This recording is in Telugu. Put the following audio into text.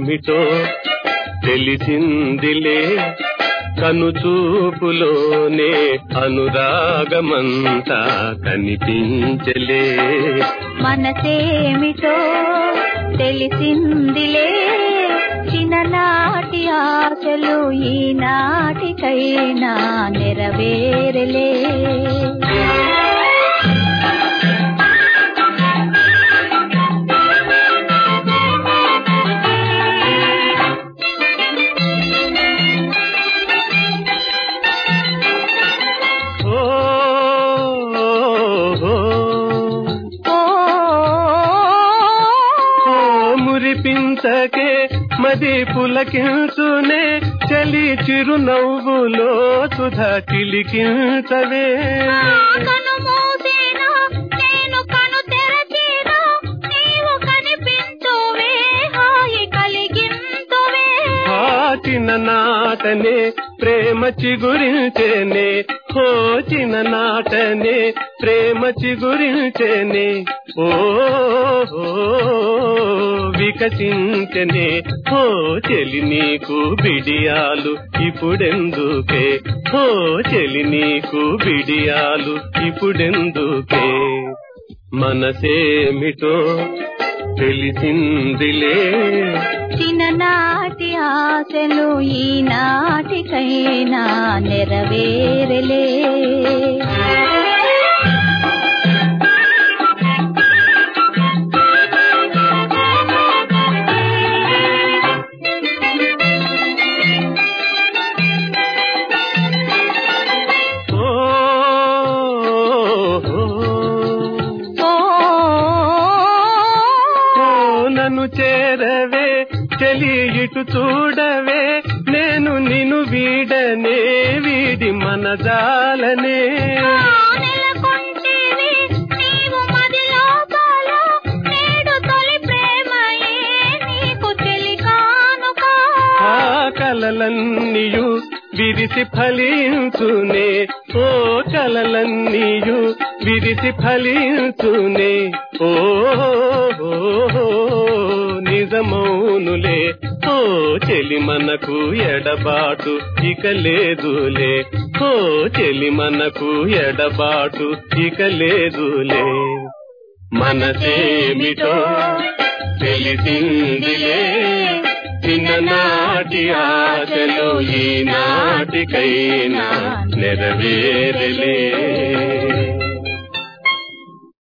మనసేమిటో తెలిసిందిలే కనుచూపులోనే అనురాగమంతా కనిపించలే మనసేమిటో తెలిసిందిలే చిన్ననాటి ఆశలు ఈనాటికైనా నెరవేరలే ఓ ఓ, ఓ ఓ, మురిపించకే మది పులకించునే చలి చిరునవ్వులో సుధ చిలికించవే కను మూసేనా నేను కను తెరచేనా నీవు కనిపించువే హాయి కలిగింతువే ఆ చిన్ననాటనే ప్రేమ చిగురించేనే ఓ చిన్ననాటనే ప్రేమ చిగురించేనే ఓ ఓ, వికసించనే ఓ చెలి నీకు బిడియాలు ఇప్పుడెందుకే ఓ చెలి నీకు బిడియాలు ఇప్పుడెందుకే మనసేమిటో తెలిసిందిలే చిన్ననాటి ఆశలు ఈనాటికైనా నెరవేరలే ఓ ఓ, ఓ ఓ, నన్ను చేరవే చెలి ఇటు చూడవే నేను నిన్ను వీడనే వీడి మనజాలనే నెలకొంటివి నీవు మది లోపల నేడు తొలి ప్రేమయే నీకు చెలి కానుక ఆ కలలన్నీయు విరిసి ఫలించునే ఓ కలలన్నీయు విరిసి ఫలించునే ఓ ఓ, నిజమౌనులే ఓ చెలి మనకు ఎడబాటు ఇక లేదులే ఓ చెలి మనకు ఎడబాటు ఇక లేదులే మనసేమిటో తెలిసిందిలే చిన్ననాటి ఆశలు ఈనాటికైనా నెరవేరలే